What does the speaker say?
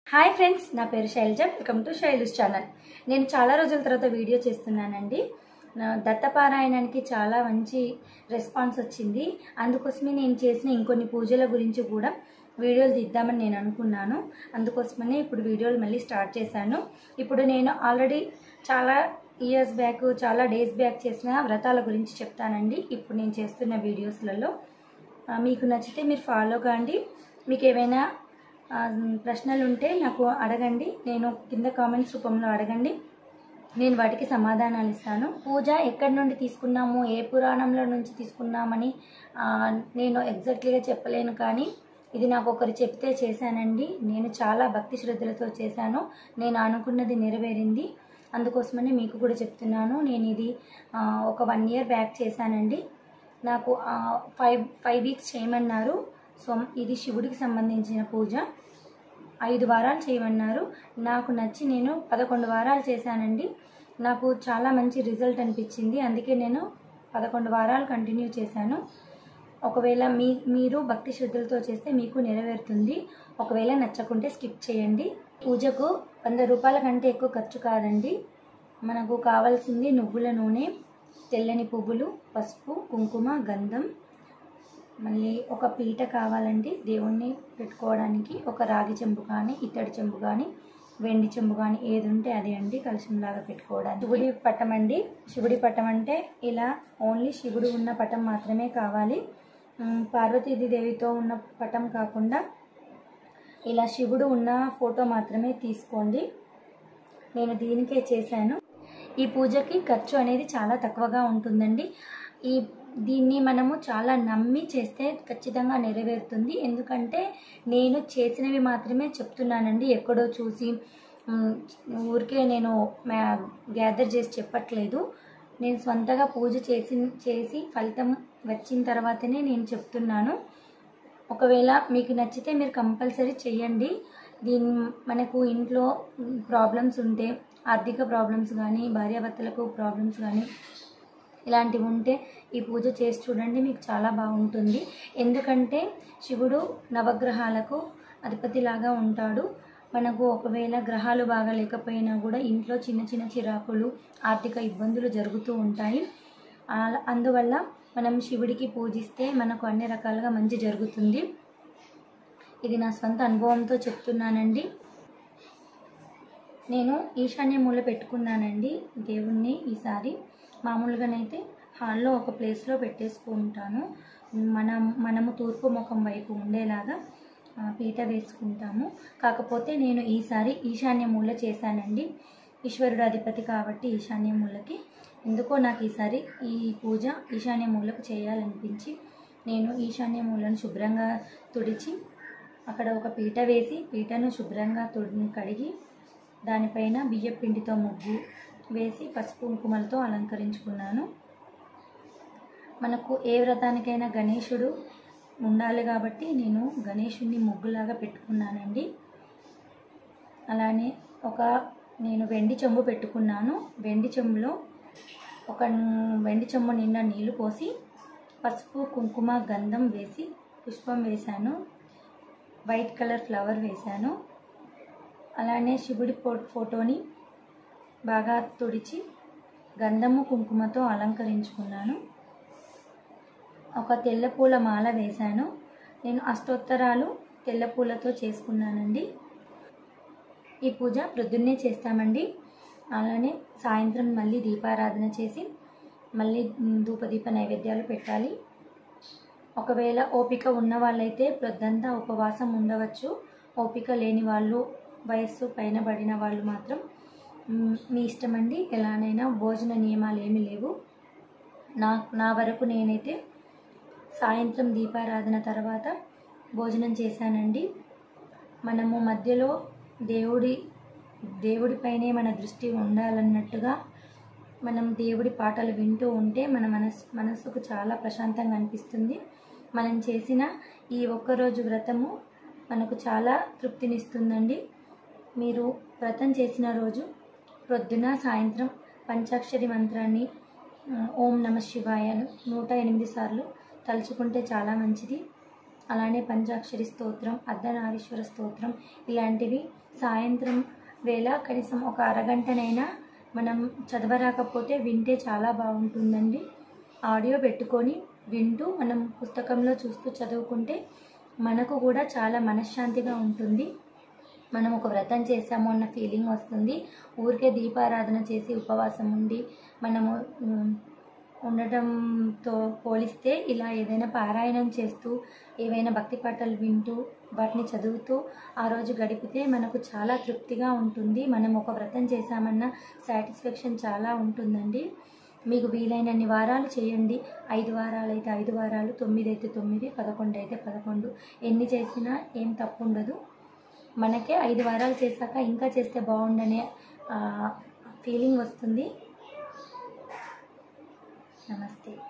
hi friends నా పేరు Shailaja welcome to Shailu's channel నేను చాలా రోజుల తర్వాత వీడియో చేస్తున్నానండి నా దత్తపారాయణానికి చాలా మంచి రెస్పాన్స్ వచ్చింది అందుకోసమే నేను చేసిన ఇంకొన్ని పూజల గురించి కూడా వీడియోలు తీద్దామని నేను అనుకున్నాను అందుకోసమనే ఇప్పుడు వీడియోలు మళ్ళీ స్టార్ట్ చేశాను ఇప్పుడు నేను ఆల్రెడీ చాలా ఇయర్స్ బ్యాక్ చాలా డేస్ బ్యాక్ చేసిన వ్రతాల గురించి చెప్తానండి ఇప్పుడు నేను చేస్తున్న వీడియోస్లలో ఆ, మీకు నచ్చితే మీరు ఫాలో కాండి మీకు ఏవైనా ఆ, ప్రశ్నలు ఉంటే నాకు అడగండి నేను కింద కామెంట్స్ రూపంలో అడగండి నేను వాటికి సమాధానాలు ఇస్తాను పూజ ఎక్కడి నుండి తీసుకున్నాము ఏ పురాణంలో నుంచి తీసుకున్నామని ఆ, నేను ఎగ్జాక్ట్లీగా చెప్పలేను కానీ ఇది నాకు ఒకరు చెప్తే చేశానండి నేను చాలా భక్తి శ్రద్ధలతో చేశాను నేను అనుకున్నది నెరవేరింది అందుకోసమని మీకు కూడా చెప్తున్నాను నేను ఇది ఆ, ఒక వన్ ఇయర్ బ్యాక్ చేశానండి నాకు ఫైవ్ ఫైవ్ వీక్స్ చేయమన్నారు సో ఇది శివుడికి సంబంధించిన పూజ ఐదు వారాలు చేయమన్నారు నాకు నచ్చి నేను పదకొండు వారాలు చేశానండి నాకు చాలా మంచి రిజల్ట్ అనిపించింది అందుకే నేను పదకొండు వారాలు కంటిన్యూ చేశాను ఒకవేళ మీ మీరు భక్తి శ్రద్ధలతో చేస్తే మీకు నెరవేరుతుంది ఒకవేళ నచ్చకుంటే స్కిప్ చేయండి పూజకు వంద రూపాయల కంటే ఎక్కువ ఖర్చు కాదండి మనకు కావాల్సింది నువ్వుల నూనె తెల్లని పువ్వులు పసుపు కుంకుమ గంధం మళ్ళీ ఒక పీట కావాలండి దేవుణ్ణి పెట్టుకోవడానికి ఒక రాగి చెంబు కానీ ఇత్తడి చెంబు కానీ వెండి చెంబు కానీ ఏది ఉంటే అదే అండి కలశంలాగా పెట్టుకోవడానికి శివుడి పటం అండి శివుడి పటం అంటే ఇలా ఓన్లీ శివుడు ఉన్న పటం మాత్రమే కావాలి ఉమ్, పార్వతీదేవితో ఉన్న పటం కాకుండా ఇలా శివుడు ఉన్న ఫోటో మాత్రమే తీసుకోండి నేను దీనికే చేశాను ఈ పూజకి ఖర్చు అనేది చాలా తక్కువగా ఉంటుందండి ఈ దీన్ని మనము చాలా నమ్మి చేస్తే ఖచ్చితంగా నెరవేరుతుంది ఎందుకంటే నేను చేసినవి మాత్రమే చెప్తున్నానండి ఎక్కడో చూసి మ్, ఊరికే నేను గ్యాదర్ చేసి చెప్పట్లేదు నేను సొంతగా పూజ చేసి చేసి ఫలితం వచ్చిన తర్వాతనే నేను చెప్తున్నాను ఒకవేళ మీకు నచ్చితే మీరు కంపల్సరీ చెయ్యండి దీని మనకు ఇంట్లో ప్రాబ్లమ్స్ ఉంటే ఆర్థిక ప్రాబ్లమ్స్ కానీ భార్యాభర్తలకు ప్రాబ్లమ్స్ కానీ ఇలాంటివి ఉంటే ఈ పూజ చేసి చూడండి మీకు చాలా బాగుంటుంది ఎందుకంటే శివుడు నవగ్రహాలకు అధిపతిలాగా ఉంటాడు మనకు ఒకవేళ గ్రహాలు బాగా లేకపోయినా కూడా ఇంట్లో చిన్న చిన్న చిరాకులు ఆర్థిక ఇబ్బందులు జరుగుతూ ఉంటాయి ఆ- అందువల్ల మనం శివుడికి పూజిస్తే మనకు అన్ని రకాలుగా మంచి జరుగుతుంది ఇది నా స్వంత అనుభవంతో చెప్తున్నానండి నేను ఈశాన్య మూల పెట్టుకున్నానండి దేవుణ్ణి ఈసారి మామూలుగానైతే హాల్లో ఒక ప్లేస్లో పెట్టేసుకుంటాను మనం మనము తూర్పు ముఖం వైపు ఉండేలాగా ఆ, పీట వేసుకుంటాము కాకపోతే నేను ఈసారి ఈశాన్య మూల చేశానండి ఈశ్వరుడు అధిపతి కాబట్టి ఈశాన్య మూలకి ఎందుకో నాకు ఈసారి ఈ పూజ ఈశాన్య మూలకు చేయాలనిపించి నేను ఈశాన్య మూలను శుభ్రంగా తుడిచి అక్కడ ఒక పీట వేసి పీటను శుభ్రంగా తుడి కడిగి దానిపైన బియ్య పిండితో ముగ్గు వేసి పసుపు కుంకుమలతో అలంకరించుకున్నాను మనకు ఏ వ్రతానికైనా గణేశుడు ఉండాలి కాబట్టి నేను గణేశుడిని ముగ్గులాగా పెట్టుకున్నానండి అలానే ఒక నేను వెండి చెంబు పెట్టుకున్నాను వెండి చెంబులో ఒక న్- వెండి చెంబు నిండా నీళ్లు పోసి పసుపు కుంకుమ గంధం వేసి పుష్పం వేశాను వైట్ కలర్ ఫ్లవర్ వేశాను అలానే శివుడి ఫో- ఫోటోని బాగా తుడిచి గంధము కుంకుమతో అలంకరించుకున్నాను ఒక తెల్ల పూల మాల వేశాను నేను అష్టోత్తరాలు తెల్ల పూలతో చేసుకున్నానండి ఈ పూజ ప్రొద్దున్నే చేస్తామండి అలానే సాయంత్రం మళ్ళీ దీపారాధన చేసి మళ్ళీ మ్, ధూపదీప నైవేద్యాలు పెట్టాలి ఒకవేళ ఓపిక ఉన్న వాళ్ళైతే ప్రొద్దంతా ఉపవాసం ఉండవచ్చు ఓపిక లేని వాళ్ళు వయస్సు పైన పడిన వాళ్ళు మాత్రం మ్, మీ ఇష్టమండి ఎలానైనా భోజన నియమాలు ఏమీ లేవు నా నా వరకు నేనైతే సాయంత్రం దీపారాధన తర్వాత భోజనం చేశానండి మనము మధ్యలో దేవుడి దేవుడిపైనే మన దృష్టి ఉండాలన్నట్టుగా మనం దేవుడి పాటలు వింటూ ఉంటే మన మనస్ మనసుకు చాలా ప్రశాంతంగా అనిపిస్తుంది మనం చేసిన ఈ ఒక్కరోజు వ్రతము మనకు చాలా తృప్తినిస్తుందండి మీరు వ్రతం చేసిన రోజు ప్రొద్దున సాయంత్రం పంచాక్షరి మంత్రాన్ని ఆ, ఓం నమ శివాయ నూట ఎనిమిది సార్లు తలుచుకుంటే చాలా మంచిది అలానే పంచాక్షరి స్తోత్రం అర్ధనారీశ్వర స్తోత్రం ఇలాంటివి సాయంత్రం వేళ కనీసం ఒక అరగంటనైనా మనం చదవరాకపోతే వింటే చాలా బాగుంటుందండి ఆడియో పెట్టుకొని వింటూ మనం పుస్తకంలో చూస్తూ చదువుకుంటే మనకు కూడా చాలా మనశ్శాంతిగా ఉంటుంది మనం ఒక వ్రతం చేసాము అన్న ఫీలింగ్ వస్తుంది ఊరికే దీపారాధన చేసి ఉపవాసం ఉండి మనము ఉమ్, ఉండటంతో పోలిస్తే ఇలా ఏదైనా పారాయణం చేస్తూ ఏవైనా భక్తి పాటలు వింటూ వాటిని చదువుతూ ఆ రోజు గడిపితే మనకు చాలా తృప్తిగా ఉంటుంది మనం ఒక వ్రతం చేశామన్న సాటిస్ఫాక్షన్ చాలా ఉంటుందండి మీకు వీలైనన్ని వారాలు చేయండి ఐదు వారాలు అయితే ఐదు వారాలు తొమ్మిది అయితే తొమ్మిది పదకొండు అయితే పదకొండు ఎన్ని చేసినా ఏం తప్పు ఉండదు మనకే ఐదు వారాలు చేశాక ఇంకా చేస్తే బాగుండనే ఫీలింగ్ వస్తుంది నమస్తే